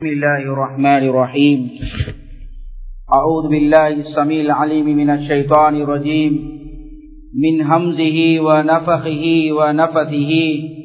بسم الله الرحمن الرحيم أعوذ بالله السميع العليم من الشيطان الرجيم من همزه ونفخه ونفثه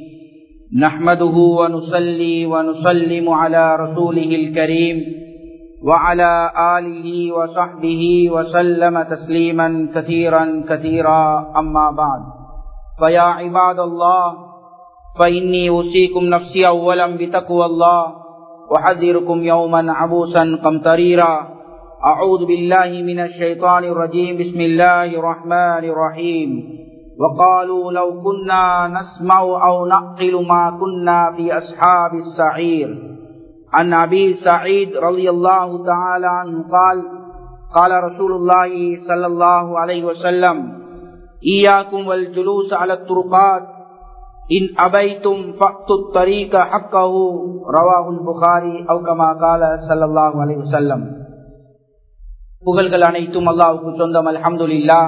نحمده ونصلي ونسلم على رسوله الكريم وعلى آله وصحبه وسلم تسليما كثيرا كثيرا أما بعد فيا عباد الله فإني أوصيكم نفسي أولا بتقوى الله وحذركم يوما عبوسا قمطريرا أعوذ بالله من الشيطان الرجيم بسم الله الرحمن الرحيم وقالوا لو كنا نسمع أو نعقل ما كنا في أصحاب السعير عن أبي سعيد رضي الله تعالى عنه قال قال رسول الله صلى الله عليه وسلم إياكم والجلوس على الطرقات إن أبيتم فأتوا الطريق حقه رواه البخاري أو كما قال صلى الله عليه وسلم புகழ்கள் அனைத்தும் அல்லாவுக்கு சொந்தம் அல்ஹம்துலில்லா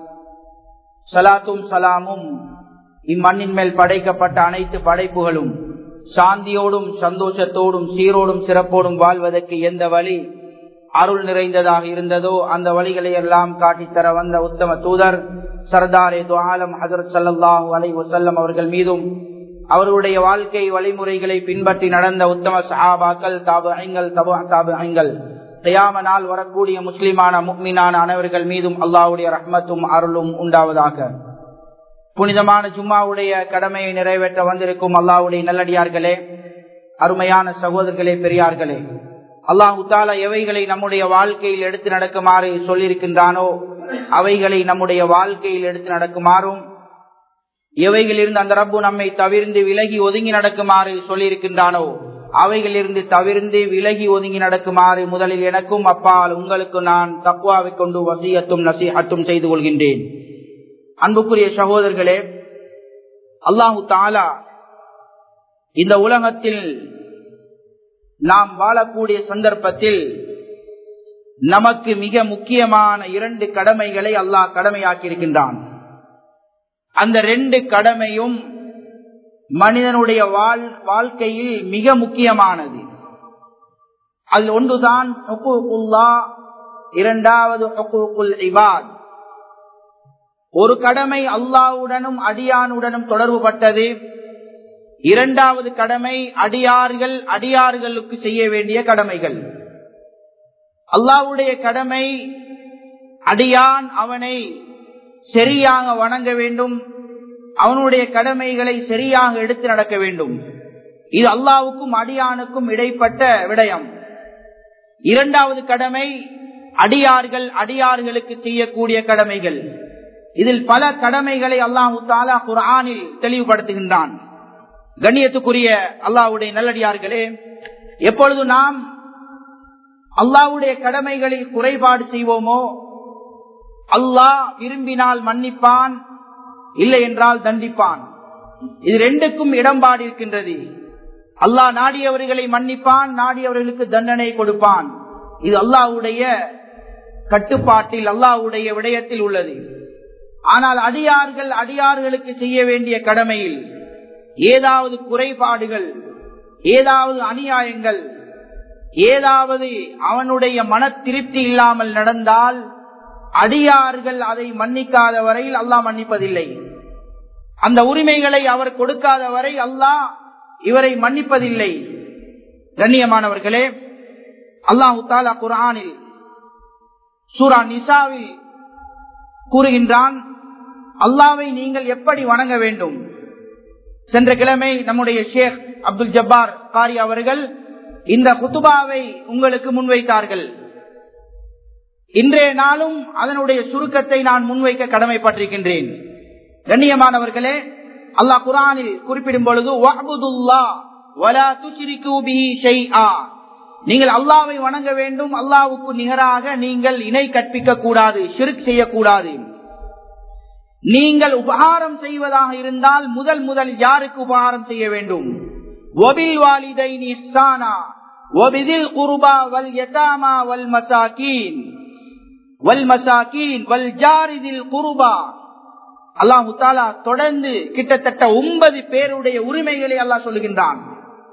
சலாத்தும் சலாமும் இம்மண்ணின் மேல் படைக்கப்பட்ட அனைத்து படைப்புகளும் சாந்தியோடும் சந்தோஷத்தோடும் சீரோடும் சிறப்போடும் வாழ்வதற்கு எந்த வழி அருள் நிறைந்ததாக இருந்ததோ அந்த வழிகளை எல்லாம் காட்டித்தர வந்த உத்தம தூதர் சர்தாரே துவாலம் ஹசரத் சல்லாஹூ அலை வசல்லம் அவர்கள் மீதும் அவர்களுடைய வாழ்க்கை வழிமுறைகளை பின்பற்றி நடந்த உத்தம சஹாபாக்கள் தாபு ஐங்கள் தபு தாபு ஐங்கள் தயாம நாள் வரக்கூடிய முஸ்லிமான முக்மீனான அனைவர்கள் மீதும் அல்லாவுடைய ரஹ்மத்தும் அருளும் உண்டாவதாக புனிதமான ஜும்மாவுடைய கடமையை நிறைவேற்ற வந்திருக்கும் அல்லாவுடைய நல்லடியார்களே அருமையான சகோதரர்களே பெரியார்களே அல்லாஹு தாலா எவைகளை நம்முடைய வாழ்க்கையில் எடுத்து நடக்குமாறு சொல்லியிருக்கின்றானோ அவைகளை நம்முடைய வாழ்க்கையில் எடுத்து நடக்குமாறும் எவைகளிலிருந்து அந்த ரப்பு நம்மை தவிர்ந்து விலகி ஒதுங்கி நடக்குமாறு சொல்லியிருக்கின்றானோ அவைகளிலிருந்து தவிர்ந்து விலகி ஒதுங்கி நடக்குமாறு முதலில் எனக்கும் அப்பால் உங்களுக்கு நான் தக்குவாவை கொண்டு வசியத்தும் நசீகத்தும் செய்து கொள்கின்றேன் அன்புக்குரிய சகோதரர்களே அல்லாஹு தாலா இந்த உலகத்தில் நாம் வாழக்கூடிய சந்தர்ப்பத்தில் நமக்கு மிக முக்கியமான இரண்டு கடமைகளை அல்லாஹ் கடமையாக்கியிருக்கின்றான் அந்த ரெண்டு கடமையும் மனிதனுடைய வாழ் வாழ்க்கையில் மிக முக்கியமானது அதில் ஒன்றுதான் இரண்டாவது இபாத் ஒரு கடமை அல்லாவுடனும் அடியானுடனும் தொடர்பு பட்டது இரண்டாவது கடமை அடியார்கள் அடியார்களுக்கு செய்ய வேண்டிய கடமைகள் அல்லாவுடைய கடமை அடியான் அவனை சரியாக வணங்க வேண்டும் அவனுடைய கடமைகளை சரியாக எடுத்து நடக்க வேண்டும் இது அல்லாவுக்கும் அடியானுக்கும் இடைப்பட்ட விடயம் இரண்டாவது கடமை அடியார்கள் அடியார்களுக்கு செய்யக்கூடிய கடமைகள் இதில் பல கடமைகளை அல்லாஹு தாலா குரானில் தெளிவுபடுத்துகின்றான் கண்ணியத்துக்குரிய அல்லாவுடைய நல்லடியார்களே எப்பொழுது நாம் அல்லாவுடைய கடமைகளில் குறைபாடு செய்வோமோ அல்லாஹ் விரும்பினால் மன்னிப்பான் இல்லை என்றால் தண்டிப்பான் இது ரெண்டுக்கும் இடம்பாடு இருக்கின்றது அல்லாஹ் நாடியவர்களை மன்னிப்பான் நாடியவர்களுக்கு தண்டனை கொடுப்பான் இது அல்லாஹுடைய கட்டுப்பாட்டில் அல்லாஹுடைய விடயத்தில் உள்ளது ஆனால் அடியார்கள் அடியார்களுக்கு செய்ய வேண்டிய கடமையில் ஏதாவது குறைபாடுகள் ஏதாவது அநியாயங்கள் ஏதாவது அவனுடைய மன திருப்தி இல்லாமல் நடந்தால் அடியார்கள் அதை மன்னிக்காத வரையில் அல்லாஹ் மன்னிப்பதில்லை அந்த உரிமைகளை அவர் கொடுக்காத வரை அல்லாஹ் இவரை மன்னிப்பதில்லை கண்ணியமானவர்களே அல்லாஹு தாலா குரானில் சூரா நிசாவில் கூறுகின்றான் அல்லாவை நீங்கள் எப்படி வணங்க வேண்டும் சென்ற கிழமை நம்முடைய ஷேக் அப்துல் ஜப்பார் காரி அவர்கள் இந்த குத்துபாவை உங்களுக்கு முன்வைத்தார்கள் இன்றைய நாளும் அதனுடைய சுருக்கத்தை நான் முன்வைக்க கடமைப்பட்டிருக்கின்றேன் கண்ணியமானவர்களே அல்லாஹ் குரானில் குறிப்பிடும் பொழுது நீங்கள் அல்லாவை வணங்க வேண்டும் அல்லாவுக்கு நிகராக நீங்கள் இணை கற்பிக்க கூடாது சிறுக் செய்யக்கூடாது நீங்கள் உபகாரம் செய்வதாக இருந்தால் முதல் முதல் யாருக்கு உபகாரம் செய்ய வேண்டும் ஒபில் வாலிதை நிஸ்தானா ஒபிதில் குருபா வல் யதாமா வல் மசாக்கீன் வல் மசாக்கீன் வல் ஜாரிதில் குருபா அல்லாஹு தாலா தொடர்ந்து கிட்டத்தட்ட ஒன்பது பேருடைய உரிமைகளை அல்லாஹ் சொல்லுகின்றான்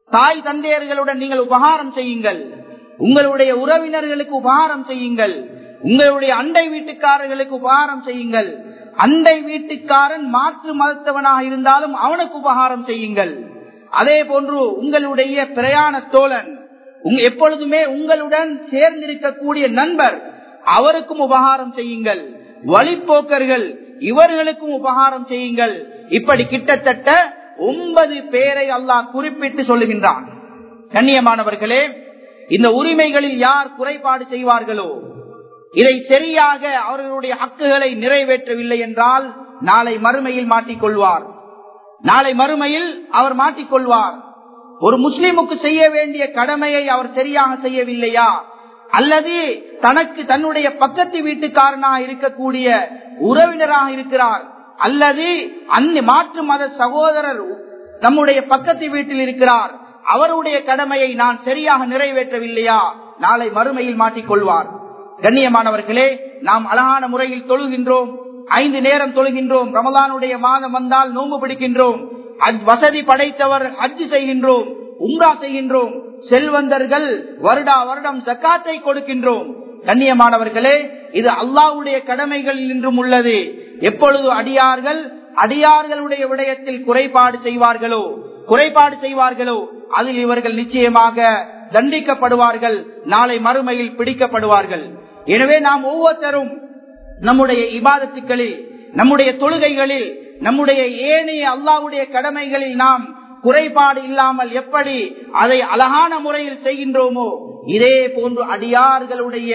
தாய் தந்தையர்களுடன் நீங்கள் உபகாரம் செய்யுங்கள் உங்களுடைய உறவினர்களுக்கு உபகாரம் செய்யுங்கள் உங்களுடைய அண்டை வீட்டுக்காரர்களுக்கு உபகாரம் செய்யுங்கள் அண்டை வீட்டுக்காரன் மாற்று மதத்தவனாக இருந்தாலும் அவனுக்கு உபகாரம் செய்யுங்கள் அதே போன்று உங்களுடைய பிரயாண தோழன் எப்பொழுதுமே உங்களுடன் சேர்ந்திருக்கக்கூடிய நண்பர் அவருக்கும் உபகாரம் செய்யுங்கள் வழிப்போக்கர்கள் இவர்களுக்கும் உபகாரம் செய்யுங்கள் இப்படி கிட்டத்தட்ட ஒன்பது பேரை அல்லாஹ் குறிப்பிட்டு சொல்லுகின்றான் கண்ணியமானவர்களே இந்த உரிமைகளில் யார் குறைபாடு செய்வார்களோ இதை சரியாக அவர்களுடைய ஹக்குகளை நிறைவேற்றவில்லை என்றால் நாளை மறுமையில் மாட்டிக்கொள்வார் நாளை மறுமையில் அவர் மாட்டிக்கொள்வார் ஒரு முஸ்லிமுக்கு செய்ய வேண்டிய கடமையை அவர் சரியாக செய்யவில்லையா அல்லது தனக்கு தன்னுடைய பக்கத்து வீட்டுக்காரனாக இருக்கக்கூடிய உறவினராக இருக்கிறார் அல்லது அந்நி மாற்று மத சகோதரர் நம்முடைய பக்கத்து வீட்டில் இருக்கிறார் அவருடைய கடமையை நான் சரியாக நிறைவேற்றவில்லையா நாளை மறுமையில் மாட்டிக்கொள்வார் கண்ணியமானவர்களே நாம் அழகான முறையில் தொழுகின்றோம் ஐந்து நேரம் தொழுகின்றோம் ரமலானுடைய மாதம் வந்தால் நோம்பு பிடிக்கின்றோம் வசதி படைத்தவர் அஜ் செய்கின்றோம் உம்ரா செய்கின்றோம் செல்வந்தர்கள் வருடா வருடம் ஜக்காத்தை கொடுக்கின்றோம் கண்ணியமானவர்களே இது அல்லாவுடைய கடமைகளில் இன்றும் உள்ளது எப்பொழுது அடியார்கள் அடியார்களுடைய விடயத்தில் குறைபாடு செய்வார்களோ குறைபாடு செய்வார்களோ அதில் இவர்கள் நிச்சயமாக தண்டிக்கப்படுவார்கள் நாளை மறுமையில் பிடிக்கப்படுவார்கள் எனவே நாம் ஒவ்வொருத்தரும் நம்முடைய இபாதத்துக்களில் நம்முடைய தொழுகைகளில் நம்முடைய ஏனைய அல்லாவுடைய கடமைகளில் நாம் குறைபாடு இல்லாமல் எப்படி அதை அழகான முறையில் செய்கின்றோமோ இதே போன்று அடியார்களுடைய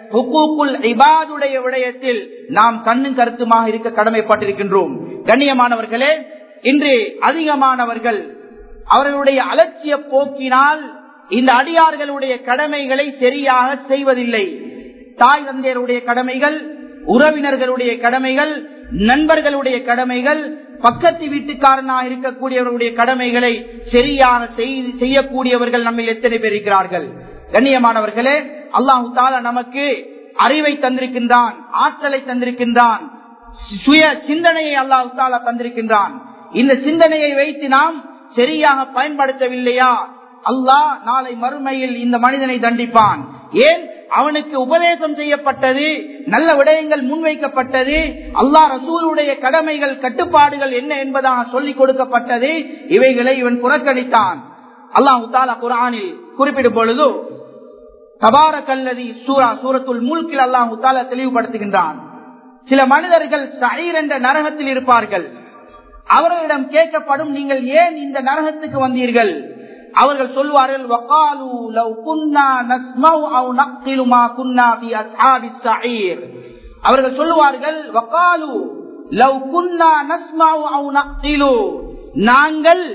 இபாதுடைய விடயத்தில் நாம் கண்ணும் கருத்துமாக இருக்க கடமைப்பட்டிருக்கின்றோம் கண்ணியமானவர்களே இன்று அதிகமானவர்கள் அவர்களுடைய அலட்சிய போக்கினால் இந்த அடியார்களுடைய கடமைகளை சரியாக செய்வதில்லை தாய் தந்தையருடைய கடமைகள் உறவினர்களுடைய கடமைகள் நண்பர்களுடைய கடமைகள் பக்கத்து வீட்டுக்காரனாக இருக்கக்கூடியவர்களுடைய கடமைகளை சரியாக செய்யக்கூடியவர்கள் நம்ம எத்தனை பேர் இருக்கிறார்கள் கண்ணியமானவர்களே அல்லாஹு தாலா நமக்கு அறிவை தந்திருக்கின்றான் ஆற்றலை தந்திருக்கின்றான் சுய சிந்தனையை அல்லாஹு தாலா தந்திருக்கின்றான் இந்த சிந்தனையை வைத்து நாம் சரியாக பயன்படுத்தவில்லையா அல்லாஹ் நாளை மறுமையில் இந்த மனிதனை தண்டிப்பான் ஏன் அவனுக்கு உபதேசம் செய்யப்பட்டது நல்ல விடயங்கள் முன்வைக்கப்பட்டது அல்லாஹ் ரசூலுடைய கடமைகள் கட்டுப்பாடுகள் என்ன என்பதாக சொல்லிக் கொடுக்கப்பட்டது இவைகளை இவன் புறக்கணித்தான் அல்லாஹு தாலா குரானில் குறிப்பிடும் பொழுது தபார கல்லதி சூரா சூரத்துல் முல்கில் அல்லாஹு தாலா தெளிவுபடுத்துகின்றான் சில மனிதர்கள் சரீர் என்ற நரகத்தில் இருப்பார்கள் அவர்களிடம் கேட்கப்படும் நீங்கள் ஏன் இந்த நரகத்துக்கு வந்தீர்கள் அவர்கள் சொல்வார்கள் வகாலு லவ் குன்னா நஸ்மவ் அவ் நக்திலு மா குன்னா ஃபி அஸ்ஹாபிஸ் ஸஈர் அவர்கள் சொல்லுவார்கள் வகாலு லவ் குன்னா நஸ்மவ் அவ் நக்திலு நாங்கள்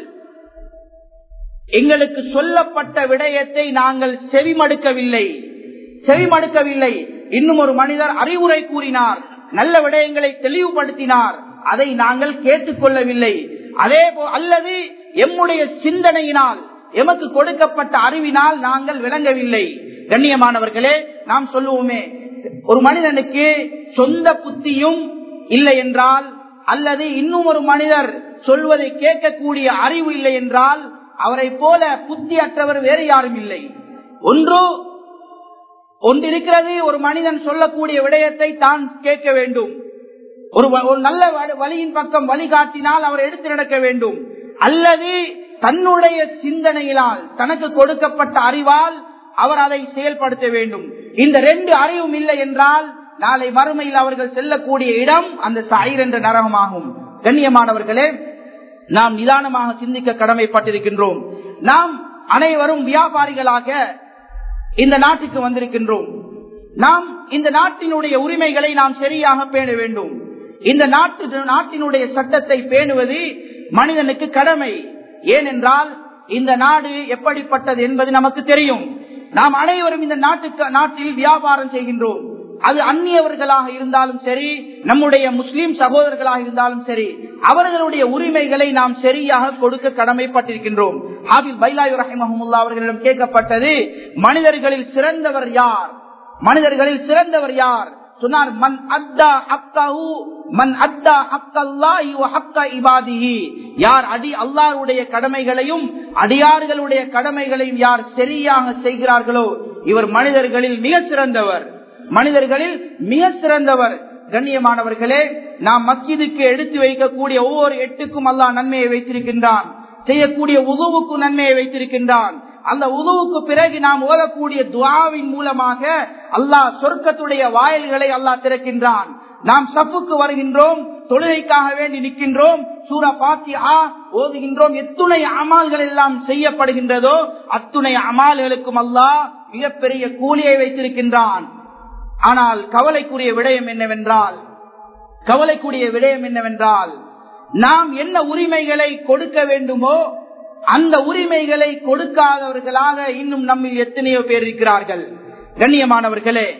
எங்களுக்கு சொல்லப்பட்ட விடயத்தை நாங்கள் செவிமடுக்கவில்லை செவிமடுக்கவில்லை இன்னும் ஒரு மனிதர் அறிவுரை கூறினார் நல்ல விடயங்களை தெளிவுபடுத்தினார் அதை நாங்கள் கேட்டுக்கொள்ளவில்லை அதே போ அல்லது எம்முடைய சிந்தனையினால் எமக்கு கொடுக்கப்பட்ட அறிவினால் நாங்கள் விளங்கவில்லை கண்ணியமானவர்களே நாம் சொல்லுவோமே ஒரு மனிதனுக்கு சொந்த புத்தியும் இல்லை என்றால் அல்லது இன்னும் ஒரு மனிதர் சொல்வதை கேட்கக்கூடிய அறிவு இல்லை என்றால் அவரை போல புத்தி அற்றவர் வேறு யாரும் இல்லை ஒன்று ஒன்றிருக்கிறது ஒரு மனிதன் சொல்லக்கூடிய விடயத்தை தான் கேட்க வேண்டும் ஒரு ஒரு நல்ல வழியின் பக்கம் வழிகாட்டினால் அவர் எடுத்து நடக்க வேண்டும் அல்லது தன்னுடைய சிந்தனையினால் தனக்கு கொடுக்கப்பட்ட அறிவால் அவர் அதை செயல்படுத்த வேண்டும் இந்த ரெண்டு அறிவும் இல்லை என்றால் நாளை மறுமையில் அவர்கள் செல்லக்கூடிய இடம் அந்த சாயிர் என்ற நரகமாகும் கண்ணியமானவர்களே நாம் நிதானமாக சிந்திக்க கடமைப்பட்டிருக்கின்றோம் நாம் அனைவரும் வியாபாரிகளாக இந்த நாட்டுக்கு வந்திருக்கின்றோம் நாம் இந்த நாட்டினுடைய உரிமைகளை நாம் சரியாக பேண வேண்டும் இந்த நாட்டு நாட்டினுடைய சட்டத்தை பேணுவது மனிதனுக்கு கடமை ஏனென்றால் இந்த நாடு எப்படிப்பட்டது என்பது நமக்கு தெரியும் நாம் அனைவரும் இந்த நாட்டுக்கு நாட்டில் வியாபாரம் செய்கின்றோம் அது அந்நியவர்களாக இருந்தாலும் சரி நம்முடைய முஸ்லிம் சகோதரர்களாக இருந்தாலும் சரி அவர்களுடைய உரிமைகளை நாம் சரியாக கொடுக்க கடமைப்பட்டிருக்கின்றோம் ஹாபில் பைலாயு ரஹிமஹமுல்லா அவர்களிடம் கேட்கப்பட்டது மனிதர்களில் சிறந்தவர் யார் மனிதர்களில் சிறந்தவர் யார் சொன்னார் மன் அத்தா ஹக்கஹு மன் அத்தா ஹக்கல்லாஹி வ ஹக்க இபாதிஹி யார் அடி அல்லாஹ்வுடைய கடமைகளையும் அடியார்களுடைய கடமைகளையும் யார் சரியாக செய்கிறார்களோ இவர் மனிதர்களில் மிக சிறந்தவர் மனிதர்களில் மிக சிறந்தவர் கண்ணியமானவர்களே நாம் மஸ்ஜிதுக்கு எடுத்து வைக்கக்கூடிய ஒவ்வொரு எட்டுக்கும் அல்லாஹ் நன்மையை வைத்திருக்கின்றான் செய்யக்கூடிய உதவுக்கு நன்மையை வைத்திருக்கின்றான் அந்த உதவுக்கு பிறகு நாம் ஓதக்கூடிய துவாவின் மூலமாக அல்லாஹ் சொர்க்கத்துடைய வாயில்களை அல்லாஹ் திறக்கின்றான் நாம் சப்புக்கு வருகின்றோம் தொழுகைக்காக வேண்டி நிற்கின்றோம் சூர பாத்தி ஆ ஓதுகின்றோம் எத்துணை அமால்கள் எல்லாம் செய்யப்படுகின்றதோ அத்துணை அமால்களுக்கும் அல்லாஹ் மிகப்பெரிய கூலியை வைத்திருக்கின்றான் ஆனால் கவலைக்குரிய விடயம் என்னவென்றால் கவலைக்குரிய விடயம் என்னவென்றால் நாம் என்ன உரிமைகளை கொடுக்க வேண்டுமோ அந்த உரிமைகளை கொடுக்காதவர்களாக இன்னும் நம்மில் எத்தனையோ பேர் இருக்கிறார்கள் கண்ணியமானவர்களே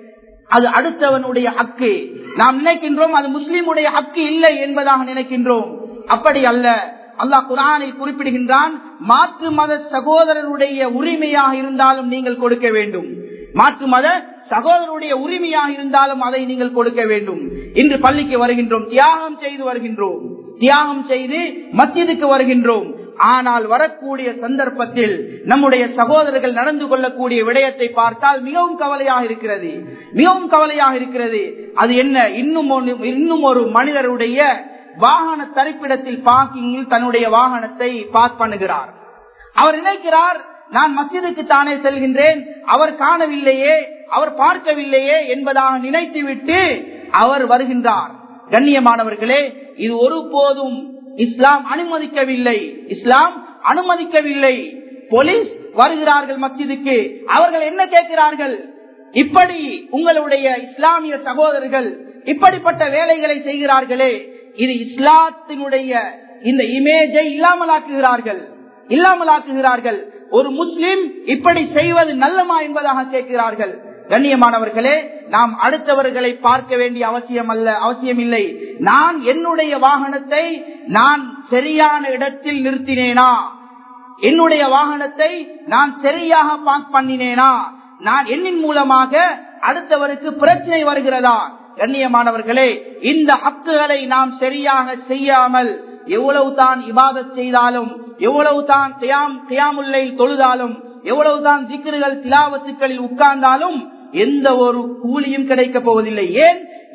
அது அடுத்தவனுடைய ஹக்கு நாம் நினைக்கின்றோம் அது முஸ்லீமுடைய ஹக்கு இல்லை என்பதாக நினைக்கின்றோம் அப்படி அல்ல அல்லாஹ் குரானில் குறிப்பிடுகின்றான் மாற்று மத சகோதரருடைய உரிமையாக இருந்தாலும் நீங்கள் கொடுக்க வேண்டும் மாற்று மத சகோதரருடைய உரிமையாக இருந்தாலும் அதை நீங்கள் கொடுக்க வேண்டும் இன்று பள்ளிக்கு வருகின்றோம் தியாகம் செய்து வருகின்றோம் தியாகம் செய்து மத்தியதுக்கு வருகின்றோம் ஆனால் வரக்கூடிய சந்தர்ப்பத்தில் நம்முடைய சகோதரர்கள் நடந்து கொள்ளக்கூடிய விடயத்தை பார்த்தால் மிகவும் கவலையாக இருக்கிறது மிகவும் கவலையாக இருக்கிறது அது என்ன இன்னும் இன்னும் ஒரு மனிதருடைய வாகன தரிப்பிடத்தில் பார்க்கிங்கில் தன்னுடைய வாகனத்தை பார்க் பண்ணுகிறார் அவர் நினைக்கிறார் நான் மசிதுக்கு தானே செல்கின்றேன் அவர் காணவில்லையே அவர் பார்க்கவில்லையே என்பதாக நினைத்துவிட்டு அவர் வருகின்றார் கண்ணியமானவர்களே இது ஒருபோதும் இஸ்லாம் அனுமதிக்கவில்லை இஸ்லாம் அனுமதிக்கவில்லை போலீஸ் வருகிறார்கள் மஸ்ஜிதுக்கு அவர்கள் என்ன கேட்கிறார்கள் இப்படி உங்களுடைய இஸ்லாமிய சகோதரர்கள் இப்படிப்பட்ட வேலைகளை செய்கிறார்களே இது இஸ்லாத்தினுடைய இந்த இமேஜை இல்லாமலாக்குகிறார்கள் இல்லாமலாக்குகிறார்கள் ஒரு முஸ்லிம் இப்படி செய்வது நல்லமா என்பதாக கேட்கிறார்கள் கண்ணியமானவர்களே நாம் அடுத்தவர்களை பார்க்க வேண்டிய அவசியம் அல்ல அவசியம் இல்லை நான் என்னுடைய வாகனத்தை நான் சரியான இடத்தில் நிறுத்தினேனா என்னுடைய வாகனத்தை நான் சரியாக பார்க் பண்ணினேனா நான் என்னின் மூலமாக அடுத்தவருக்கு பிரச்சனை வருகிறதா கண்ணியமானவர்களே இந்த ஹக்குகளை நாம் சரியாக செய்யாமல் எவ்வளவு தான் இபாதத் செய்தாலும் எவ்வளவு தான் தியாமுல்லை தொழுதாலும் எவ்வளவுதான் திக்கர்கள் திலாவத்துக்களில் உட்கார்ந்தாலும் எந்த ஒரு கூலியும் கிடைக்க போவதில்லை ஏன்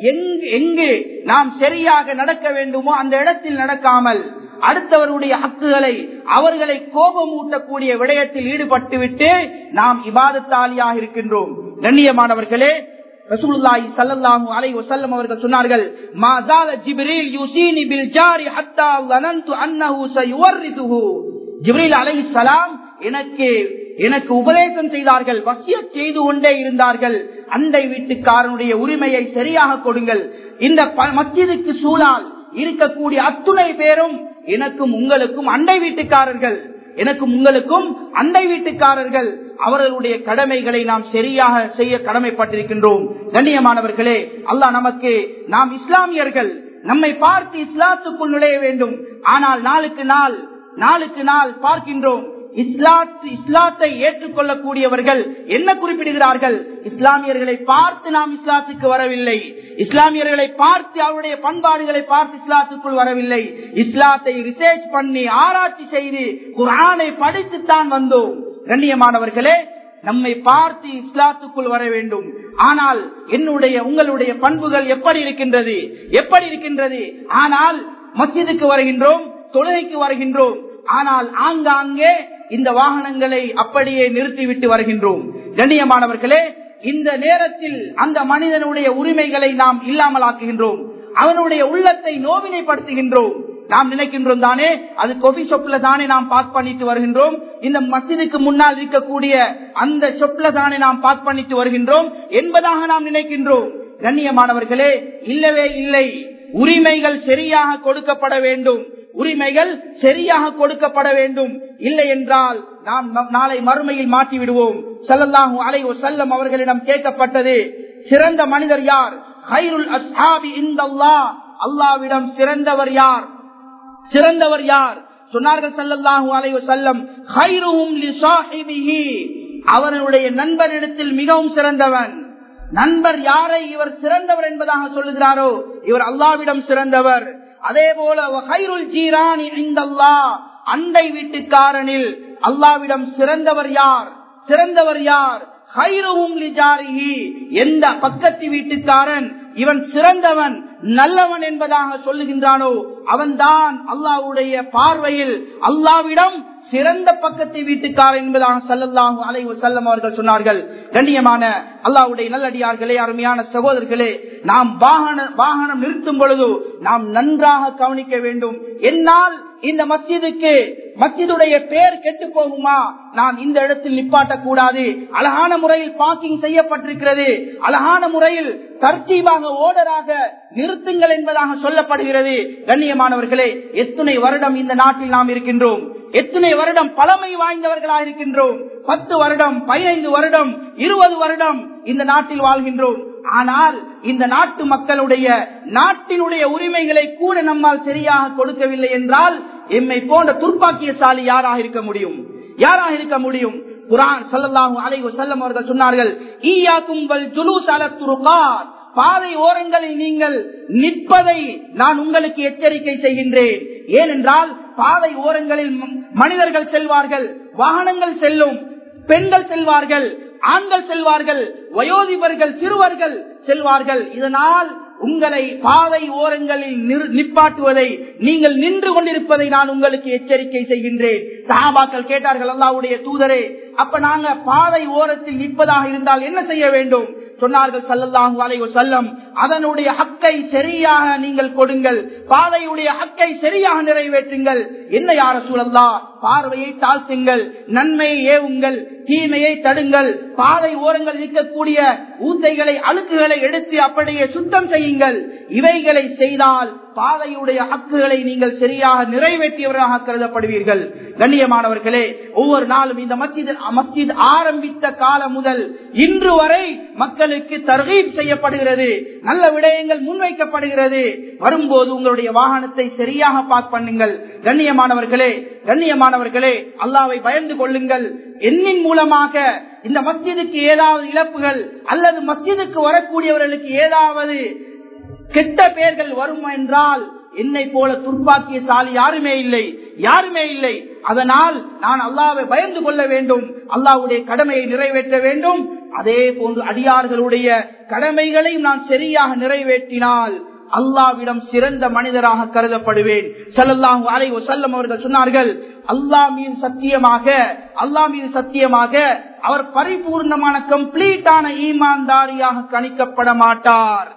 எங்கு நாம் சரியாக நடக்க வேண்டுமோ அந்த இடத்தில் நடக்காமல் அடுத்தவருடைய ஹக்குகளை அவர்களை கோபமூட்டக்கூடிய விடயத்தில் ஈடுபட்டு விட்டு நாம் இபாதத்தாலியாக இருக்கின்றோம் கண்ணியமானவர்களே ரசூலுல்லாஹி ஸல்லல்லாஹு அலைஹி வஸல்லம் அவர்கள் சொன்னார்கள் மா ஜால ஜிப்ரீல் யுசீனி பில் ஜாரி ஹத்தா ظننت انه سيورثه ஜிப்ரீல் அலைஹிஸ்ஸலாம் எனக்கு எனக்கு உபதேசம் செய்தார்கள் வசிய செய்து கொண்டே இருந்தார்கள் அண்டை வீட்டுக்காரனுடைய உரிமையை சரியாக கொடுங்கள் இந்த மத்தியதுக்கு சூழால் இருக்கக்கூடிய அத்துணை பேரும் எனக்கும் உங்களுக்கும் அண்டை வீட்டுக்காரர்கள் எனக்கும் உங்களுக்கும் அண்டை வீட்டுக்காரர்கள் அவர்களுடைய கடமைகளை நாம் சரியாக செய்ய கடமைப்பட்டிருக்கின்றோம் கண்ணியமானவர்களே அல்லாஹ் நமக்கு நாம் இஸ்லாமியர்கள் நம்மை பார்த்து இஸ்லாத்துக்குள் நுழைய வேண்டும் ஆனால் நாளுக்கு நாள் நாளுக்கு நாள் பார்க்கின்றோம் இஸ்லாத்து இஸ்லாத்தை ஏற்றுக்கொள்ளக்கூடியவர்கள் என்ன குறிப்பிடுகிறார்கள் இஸ்லாமியர்களை பார்த்து நாம் இஸ்லாத்துக்கு வரவில்லை இஸ்லாமியர்களை பார்த்து அவருடைய பண்பாடுகளை பார்த்து இஸ்லாத்துக்குள் வரவில்லை இஸ்லாத்தை ரிசர்ச் பண்ணி ஆராய்ச்சி செய்து குரானை படித்துத்தான் வந்தோம் கண்ணியமானவர்களே நம்மை பார்த்து இஸ்லாத்துக்குள் வர வேண்டும் ஆனால் என்னுடைய உங்களுடைய பண்புகள் எப்படி இருக்கின்றது எப்படி இருக்கின்றது ஆனால் மஸ்ஜிதுக்கு வருகின்றோம் தொழுகைக்கு வருகின்றோம் ஆனால் ஆங்காங்கே இந்த வாகனங்களை அப்படியே நிறுத்திவிட்டு வருகின்றோம் கண்ணியமானவர்களே இந்த நேரத்தில் அந்த மனிதனுடைய உரிமைகளை நாம் இல்லாமலாக்குகின்றோம் அவனுடைய உள்ளத்தை நோவினைப்படுத்துகின்றோம் நாம் நினைக்கின்றோம் தானே அது கொபி ஷொப்ல தானே நாம் பாஸ் பண்ணிட்டு வருகின்றோம் இந்த மசிதுக்கு முன்னால் இருக்கக்கூடிய அந்த ஷொப்ல தானே நாம் பாஸ் பண்ணிட்டு வருகின்றோம் என்பதாக நாம் நினைக்கின்றோம் கண்ணியமானவர்களே இல்லவே இல்லை உரிமைகள் சரியாக கொடுக்கப்பட வேண்டும் உரிமைகள் சரியாக கொடுக்கப்பட வேண்டும் இல்லை என்றால் நாம் நாளை மறுமையில் மாற்றி விடுவோம் சல்லல்லாஹு அலை செல்லம் அவர்களிடம் கேட்கப்பட்டது சிறந்த மனிதர் யார் ஹைருல் அஸ்ஹாபி இந்த அல்லாவிடம் சிறந்தவர் யார் சிறந்தவர் யார் சொன்னார்கள் சல்லல்லாஹு அலை செல்லம் ஹைருஹும் அவனுடைய நண்பனிடத்தில் மிகவும் சிறந்தவன் நண்பர் யாரை இவர் சிறந்தவர் என்பதாக சொல்லுகிறாரோ இவர் அல்லாவிடம் சிறந்தவர் அதே போல ஹைருல் ஜீரானி இந்தல்லாஹ் அண்டை வீட்டுக்காரனில் அல்லாவிடம் சிறந்தவர் யார் சிறந்தவர் யார் ஹைருவும் லிஜாரிஹி எந்த பக்கத்து வீட்டுக்காரன் இவன் சிறந்தவன் நல்லவன் என்பதாக சொல்லுகின்றானோ அவன்தான் அல்லாவுடைய பார்வையில் அல்லாவிடம் சிறந்த பக்கத்தை வீட்டுக்காரன் என்பதாக சல்லல்லாஹு அலைஹி வஸல்லம் அவர்கள் சொன்னார்கள் கண்ணியமான அல்லாஹ்வுடைய நல்லடியார்களே அருமையான சகோதரர்களே நாம் வாகன வாகனம் நிறுத்தும் பொழுது நாம் நன்றாக கவனிக்க வேண்டும் என்னால் இந்த மஸ்ஜிதுக்கு மஸ்ஜிதுடைய பெயர் கெட்டு போகுமா நான் இந்த இடத்தில் நிப்பாட்டக்கூடாது அழகான முறையில் பார்க்கிங் செய்யப்பட்டிருக்கிறது அழகான முறையில் தர்த்தீபாக ஓடராக நிறுத்துங்கள் என்பதாக சொல்லப்படுகிறது கண்ணியமானவர்களே எத்தனை வருடம் இந்த நாட்டில் நாம் இருக்கின்றோம் எத்தனை வருடம் பழமை வாய்ந்தவர்களாக இருக்கின்றோம் பத்து வருடம் பதினைந்து வருடம் இருபது வருடம் இந்த நாட்டில் வாழ்கின்றோம் ஆனால் இந்த நாட்டு மக்களுடைய நாட்டினுடைய உரிமைகளை கூட நம்மால் சரியாக கொடுக்கவில்லை என்றால் எம்மை போன்ற துர்ப்பாக்கியசாலி யாராக இருக்க முடியும் யாராக இருக்க முடியும் குரான் சல்லல்லாஹு அலைஹி வஸல்லம் அவர்கள் சொன்னார்கள் ஈயாக்கும் வல் ஜுலூஸ் அல துருகாத் பாதை ஓரங்களில் நீங்கள் நிற்பதை நான் உங்களுக்கு எச்சரிக்கை செய்கின்றேன் ஏனென்றால் பாதை ஓரங்களில் மனிதர்கள் செல்வார்கள் வாகனங்கள் செல்லும் பெண்கள் செல்வார்கள் ஆண்கள் செல்வார்கள் வயோதிபர்கள் சிறுவர்கள் செல்வார்கள் இதனால் உங்களை பாதை ஓரங்களில் நிப்பாட்டுவதை நீங்கள் நின்று கொண்டிருப்பதை நான் உங்களுக்கு எச்சரிக்கை செய்கின்றேன் சஹாபாக்கள் கேட்டார்கள் அல்லாவுடைய தூதரே அப்ப நாங்க பாதை ஓரத்தில் நிற்பதாக இருந்தால் என்ன செய்ய வேண்டும் சொன்னார்கள் சல்லல்லாஹு அலைஹி செல்லம் அதனுடைய ஹக்கை சரியாக நீங்கள் கொடுங்கள் பாதையுடைய ஹக்கை சரியாக நிறைவேற்றுங்கள் என்ன யார சூழல்லா பார்வையை தாழ்த்துங்கள் நன்மையை ஏவுங்கள் தீமையை தடுங்கள் பாதை ஓரங்கள் இருக்கக்கூடிய ஊத்தைகளை அழுக்குகளை எடுத்து அப்படியே சுத்தம் செய்யுங்கள் இவைகளை செய்தால் பாதையுடைய ஹக்குகளை நீங்கள் சரியாக நிறைவேற்றியவராக கருதப்படுவீர்கள் கண்ணியமானவர்களே ஒவ்வொரு நாளும் இந்த மஸ்ஜித் மஸ்ஜித் ஆரம்பித்த காலம் முதல் இன்று வரை மக்களுக்கு தர்கீப் செய்யப்படுகிறது நல்ல விடயங்கள் முன்வைக்கப்படுகிறது வரும்போது உங்களுடைய வாகனத்தை சரியாக பார்க் பண்ணுங்கள் கண்ணியமானவர்களே கண்ணியமானவர்களே அல்லாவை பயந்து கொள்ளுங்கள் எண்ணின் மூலமாக இந்த மஸ்ஜிதுக்கு ஏதாவது இழப்புகள் அல்லது மஸ்ஜிதுக்கு வரக்கூடியவர்களுக்கு ஏதாவது கெட்ட பெயர்கள் வரும் என்றால் என்னை போல துர்ப்பாக்கிய சாலி யாருமே இல்லை யாருமே இல்லை அதனால் நான் அல்லாவை பயந்து கொள்ள வேண்டும் அல்லாவுடைய கடமையை நிறைவேற்ற வேண்டும் அதே போன்று அடியார்களுடைய கடமைகளையும் நான் சரியாக நிறைவேற்றினால் அல்லாவிடம் சிறந்த மனிதராக கருதப்படுவேன் செல்லல்லாஹு அலை செல்லம் அவர்கள் சொன்னார்கள் அல்லா மீது சத்தியமாக அல்லா மீது சத்தியமாக அவர் பரிபூர்ணமான கம்ப்ளீட்டான ஈமான்தாரியாக கணிக்கப்பட மாட்டார்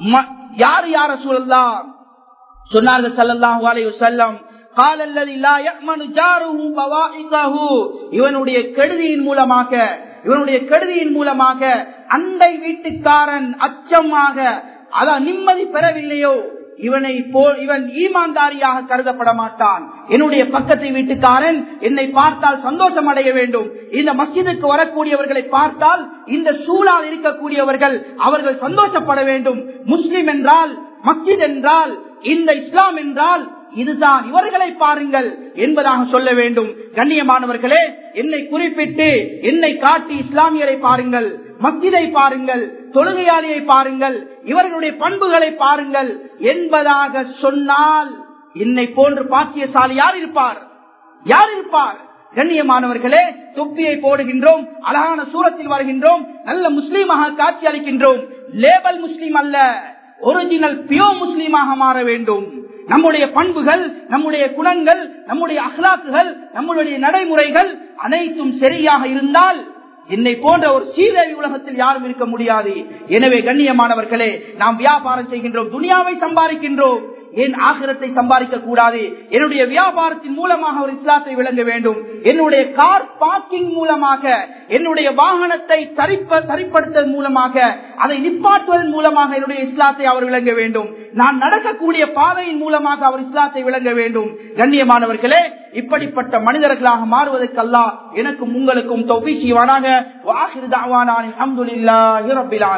யார் யார சூழல்லாம் சொன்னார்கள் சல்லல்லாஹு அலைஹி வஸல்லம் قال الذي لا يأمن جاره بوائقه இவனுடைய கெடுதியின் மூலமாக இவனுடைய கெடுதியின் மூலமாக அண்டை வீட்டுக்காரன் அச்சமாக அதான் நிம்மதி பெறவில்லையோ இவனை போல் இவன் ஈமான்தாரியாக கருதப்பட மாட்டான் என்னுடைய பக்கத்தை வீட்டுக்காரன் என்னை பார்த்தால் சந்தோஷம் அடைய வேண்டும் இந்த மஸ்ஜிதுக்கு வரக்கூடியவர்களை பார்த்தால் இந்த சூழால் இருக்கக்கூடியவர்கள் அவர்கள் சந்தோஷப்பட வேண்டும் முஸ்லிம் என்றால் மஸ்ஜித் என்றால் இந்த இஸ்லாம் என்றால் இதுதான் இவர்களை பாருங்கள் என்பதாக சொல்ல வேண்டும் கண்ணியமானவர்களே என்னை குறிப்பிட்டு என்னை காட்டி இஸ்லாமியரை பாருங்கள் மஸ்ஜிதை பாருங்கள் தொழுகையாளியை பாருங்கள் இவர்களுடைய பண்புகளை பாருங்கள் என்பதாக சொன்னால் என்னை போன்று பாக்கியசாலி யார் இருப்பார் யார் இருப்பார் கண்ணியமானவர்களே தொப்பியை போடுகின்றோம் அழகான சூரத்தில் வருகின்றோம் நல்ல முஸ்லீமாக காட்சி அளிக்கின்றோம் லேபல் முஸ்லீம் அல்ல ஒரிஜினல் பியோ முஸ்லீமாக மாற வேண்டும் நம்முடைய பண்புகள் நம்முடைய குணங்கள் நம்முடைய அஹ்லாக்குகள் நம்முடைய நடைமுறைகள் அனைத்தும் சரியாக இருந்தால் என்னை போன்ற ஒரு சீதேவி உலகத்தில் யாரும் இருக்க முடியாது எனவே கண்ணியமானவர்களே நாம் வியாபாரம் செய்கின்றோம் துனியாவை சம்பாதிக்கின்றோம் என் ஆகிரத்தை சம்பாதிக்க கூடாது என்னுடைய வியாபாரத்தின் மூலமாக ஒரு இஸ்லாத்தை விளங்க வேண்டும் என்னுடைய கார் பார்க்கிங் மூலமாக என்னுடைய வாகனத்தை தரிப்ப தரிப்படுத்தல் மூலமாக அதை நிப்பாட்டுவதன் மூலமாக என்னுடைய இஸ்லாத்தை அவர் விளங்க வேண்டும் நான் நடக்கக்கூடிய பாதையின் மூலமாக அவர் இஸ்லாத்தை விளங்க வேண்டும் கண்ணியமானவர்களே இப்படிப்பட்ட மனிதர்களாக மாறுவதற்கல்லா எனக்கும் உங்களுக்கும் தொகை செய்வானாக வாஹிர் தாவானான் அஹமதுல்லாஹி ரப்பில்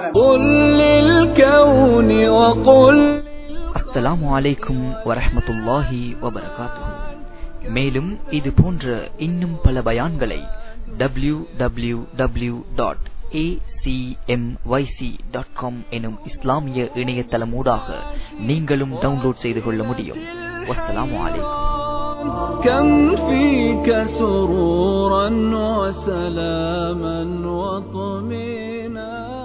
ஆலமீன் அஸ்ஸலாமு அலைக்கும் வரஹமத்துல்லாஹி வபரகாத்துஹு மேலும் இது போன்ற இன்னும் பல பயான்களை W W W dot A dot com எனும் இஸ்லாமிய இணையதளமூடாக நீங்களும் டவுன்லோட் செய்து கொள்ள முடியும் வஸ்ஸலாமு அலைக்கும் كم فيك سرورا وسلاما وطمينا